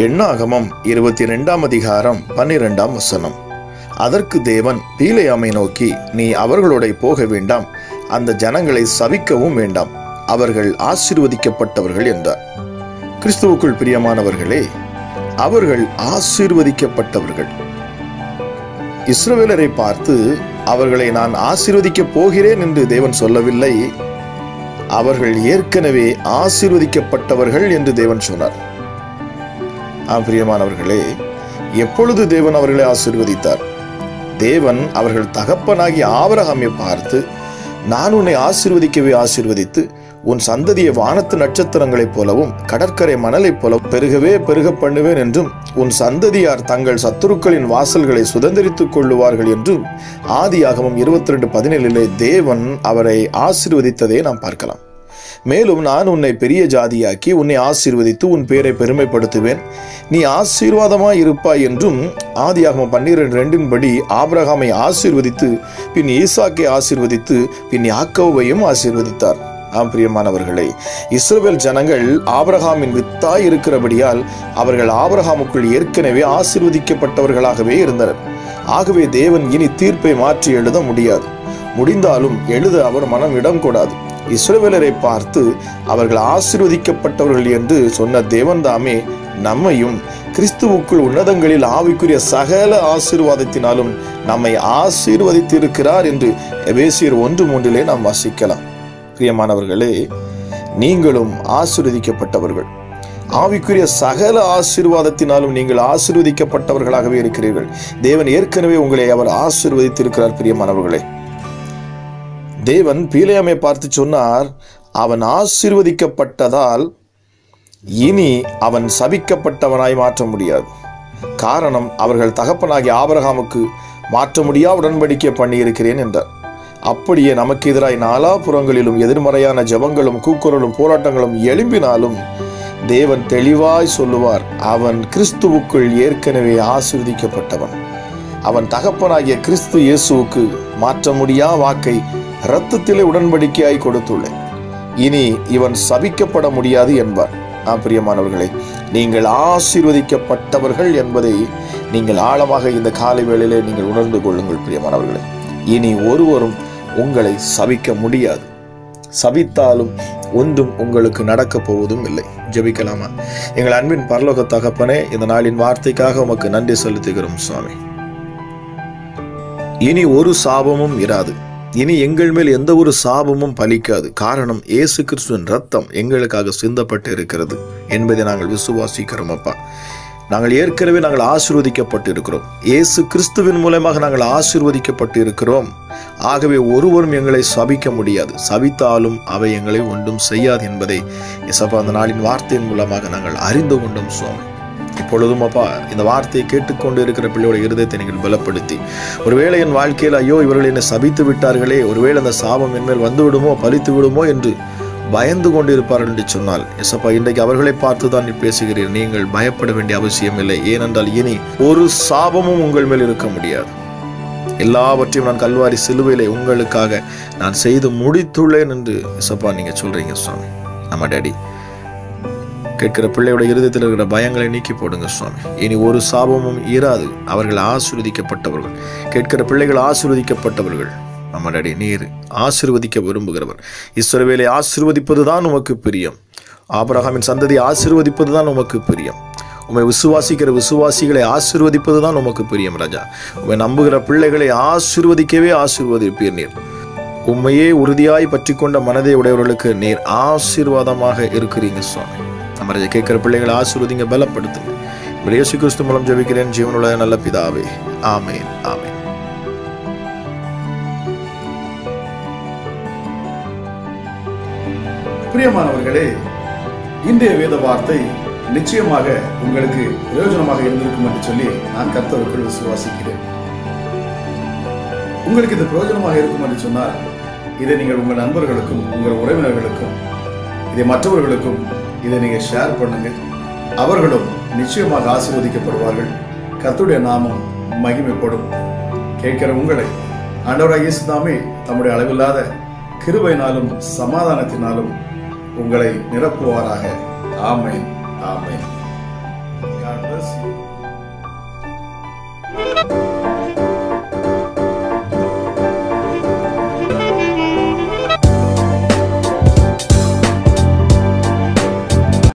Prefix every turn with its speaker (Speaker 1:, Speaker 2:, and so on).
Speaker 1: எண்ணாகமம் இருபத்தி ரெண்டாம் அதிகாரம் பன்னிரெண்டாம் வசனம் அதற்கு தேவன் பீலையாமை நோக்கி நீ அவர்களோட போக வேண்டாம் அந்த ஜனங்களை சபிக்கவும் வேண்டாம் அவர்கள் ஆசீர்வதிக்கப்பட்டவர்கள் என்றார் கிறிஸ்துவுக்குள் பிரியமானவர்களே அவர்கள் ஆசீர்வதிக்கப்பட்டவர்கள் இஸ்ரவேலரை பார்த்து அவர்களை நான் ஆசீர்வதிக்கப் போகிறேன் என்று தேவன் சொல்லவில்லை அவர்கள் ஏற்கனவே ஆசீர்வதிக்கப்பட்டவர்கள் என்று தேவன் சொன்னார் ஆம் பிரியமானவர்களே எப்பொழுது தேவன் அவர்களை ஆசீர்வதித்தார் தேவன் அவர்கள் தகப்பனாகி ஆபரகாமை பார்த்து நான் உன்னை ஆசீர்வதிக்கவே ஆசீர்வதித்து உன் சந்ததியை வானத்து நட்சத்திரங்களைப் போலவும் கடற்கரை மணலைப் போலவும் பெருகவே பெருக பண்ணுவேன் என்றும் உன் சந்ததியார் தங்கள் சத்துருக்களின் வாசல்களை சுதந்திரித்துக் கொள்ளுவார்கள் என்றும் ஆதியாகமம் இருபத்தி ரெண்டு பதினேழிலே தேவன் அவரை ஆசீர்வதித்ததை நாம் பார்க்கலாம் மேலும் நான் உன்னை பெரிய ஜாதியாக்கி உன்னை ஆசீர்வதித்து உன் பேரை பெருமைப்படுத்துவேன் நீ ஆசீர்வாதமாய் இருப்பாய் என்றும் ஆதியாகமம் பன்னிரண்டு ரெண்டின்படி ஆபிரகாமை ஆசீர்வதித்து பின் ஈசாக்கை ஆசீர்வதித்து பின் யாக்கோவையும் ஆசீர்வதித்தார் ஆம் பிரியமானவர்களே இஸ்ரவேல் ஜனங்கள் ஆபிரகாமின் வித்தாய் இருக்கிறபடியால் அவர்கள் ஆபிரகாமுக்குள் ஏற்கனவே ஆசீர்வதிக்கப்பட்டவர்களாகவே இருந்தனர் ஆகவே தேவன் இனி தீர்ப்பை மாற்றி எழுத முடியாது முடிந்தாலும் எழுத அவர் மனம் இடம் கொடாது இஸ்ரவேலரை பார்த்து அவர்கள் ஆசீர்வதிக்கப்பட்டவர்கள் என்று சொன்ன தேவன்தாமே நம்மையும் கிறிஸ்துவுக்குள் உன்னதங்களில் ஆவிக்குரிய சகல ஆசீர்வாதத்தினாலும் நம்மை ஆசீர்வதித்திருக்கிறார் என்று எபேசியர் ஒன்று மூன்றிலே நாம் வாசிக்கலாம் பிரியமானவர்களே நீங்களும் ஆசீர்வதிக்கப்பட்டவர்கள் ஆவிக்குரிய சகல ஆசீர்வாதத்தினாலும் நீங்கள் ஆசீர்வதிக்கப்பட்டவர்களாகவே இருக்கிறீர்கள் தேவன் ஏற்கனவே உங்களை அவர் ஆசீர்வதித்திருக்கிறார் பிரியமானவர்களே தேவன் பீலையாமை பார்த்து சொன்னார் அவன் ஆசீர்வதிக்கப்பட்டதால் இனி அவன் சபிக்கப்பட்டவனாய் மாற்ற முடியாது காரணம் அவர்கள் தகப்பனாகிய ஆபரகாமுக்கு மாற்ற முடியா உடன்படிக்கை பண்ணியிருக்கிறேன் என்றார் அப்படியே நமக்கு எதிராய் நாலாபுறங்களிலும் எதிர்மறையான ஜபங்களும் கூக்குரலும் போராட்டங்களும் எழும்பினாலும் தேவன் தெளிவாய் சொல்லுவார் அவன் கிறிஸ்துவுக்குள் ஏற்கனவே ஆசீர்வதிக்கப்பட்டவன் அவன் தகப்பனாகிய கிறிஸ்து இயேசுவுக்கு மாற்ற முடியா வாக்கை இரத்தத்திலே உடன்படிக்கையாய் கொடுத்துள்ளேன் இனி இவன் சபிக்கப்பட முடியாது என்பார் ஆம் பிரியமானவர்களே நீங்கள் ஆசீர்வதிக்கப்பட்டவர்கள் என்பதை நீங்கள் ஆழமாக இந்த காலை வேளையிலே நீங்கள் உணர்ந்து கொள்ளுங்கள் பிரியமானவர்களே இனி ஒருவரும் உங்களை சபிக்க முடியாது சபித்தாலும் ஒன்றும் உங்களுக்கு நடக்கப் போவதும் இல்லை ஜெபிக்கலாமா எங்கள் அன்பின் பரலோக தகப்பனே இந்த நாளின் வார்த்தைக்காக உமக்கு நன்றி செலுத்துகிறோம் சுவாமி இனி ஒரு சாபமும் இராது இனி எங்கள் மேல் எந்த ஒரு சாபமும் பலிக்காது காரணம் இயேசு கிறிஸ்துவின் ரத்தம் எங்களுக்காக சிந்தப்பட்டு இருக்கிறது என்பதை நாங்கள் விசுவாசிக்கிறோம் அப்பா நாங்கள் ஏற்கனவே நாங்கள் ஆசீர்வதிக்கப்பட்டு இருக்கிறோம் இயேசு கிறிஸ்துவின் மூலமாக நாங்கள் ஆசீர்வதிக்கப்பட்டு இருக்கிறோம் ஆகவே ஒருவரும் எங்களை சபிக்க முடியாது சபித்தாலும் அவை எங்களை ஒன்றும் செய்யாது என்பதை இசப்பா அந்த நாளின் வார்த்தையின் மூலமாக நாங்கள் அறிந்து கொண்டோம் சுவாமி இப்பொழுதும் அப்பா இந்த வார்த்தையை கேட்டுக்கொண்டு இருக்கிற பிள்ளையோட இருதயத்தை நீங்கள் பலப்படுத்தி ஒருவேளை என் வாழ்க்கையில் ஐயோ இவர்கள் என்னை சபித்து விட்டார்களே ஒருவேளை அந்த சாபம் என்மேல் வந்து விடுமோ பலித்து விடுமோ என்று பயந்து கொண்டு இருப்பார்கள் என்று சொன்னால் எசப்பா இன்றைக்கு அவர்களை பார்த்து தான் நீ பேசுகிறீர் நீங்கள் பயப்பட வேண்டிய அவசியம் இல்லை ஏனென்றால் இனி ஒரு சாபமும் உங்கள் மேல் இருக்க முடியாது எல்லாவற்றையும் நான் கல்வாரி சிலுவையிலே உங்களுக்காக நான் செய்து முடித்துள்ளேன் என்று எசப்பா நீங்க சொல்றீங்க சுவாமி ஆமா டேடி கேட்கிற பிள்ளையோட இருதயத்தில் இருக்கிற பயங்களை நீக்கி போடுங்க சுவாமி இனி ஒரு சாபமும் இராது அவர்கள் ஆசீர்வதிக்கப்பட்டவர்கள் கேட்கிற பிள்ளைகள் ஆசீர்வதிக்கப்பட்டவர்கள் நம்மடடி நீர் ஆசீர்வதிக்க விரும்புகிறவர் இஸ்ரவேலை ஆசீர்வதிப்பது தான் உமக்கு பிரியம் ஆபரகாமின் சந்ததி ஆசீர்வதிப்பது தான் உமக்கு பிரியம் உம்மை விசுவாசிக்கிற விசுவாசிகளை ஆசீர்வதிப்பது தான் உமக்கு பிரியம் ராஜா உம்மை நம்புகிற பிள்ளைகளை ஆசீர்வதிக்கவே ஆசீர்வதிப்பீர் நீர் உண்மையே உறுதியாய் பற்றி கொண்ட மனதை உடையவர்களுக்கு நீர் ஆசீர்வாதமாக இருக்கிறீங்க சுவாமி நம்ம ராஜா கேட்கிற பிள்ளைகளை ஆசீர்வதிங்க பலப்படுத்துங்க இயேசு கிறிஸ்து மூலம் ஜெபிக்கிறேன் ஜீவனுள்ள நல்ல பிதாவே ஆமேன் ஆமேன்
Speaker 2: பிரியமானவர்களே இன்றைய வேத வார்த்தை நிச்சயமாக உங்களுக்கு பிரயோஜனமாக இருந்திருக்கும் என்று சொல்லி நான் கர்த்தருக்குள் விசுவாசிக்கிறேன் உங்களுக்கு இது பிரயோஜனமாக இருக்கும் என்று சொன்னால் இதை நீங்கள் உங்கள் நண்பர்களுக்கும் உங்கள் உறவினர்களுக்கும் இதை மற்றவர்களுக்கும் இதை நீங்கள் ஷேர் பண்ணுங்க அவர்களும் நிச்சயமாக ஆசீர்வதிக்கப்படுவார்கள் கர்த்தருடைய நாமம் மகிமைப்படும் கேட்கிற உங்களை ஆண்டவராக இயேசு தாமே தம்முடைய அளவில்லாத கிருபையினாலும் சமாதானத்தினாலும் உங்களை நிரப்புவாராக ஆமென் ஆமென் God bless you.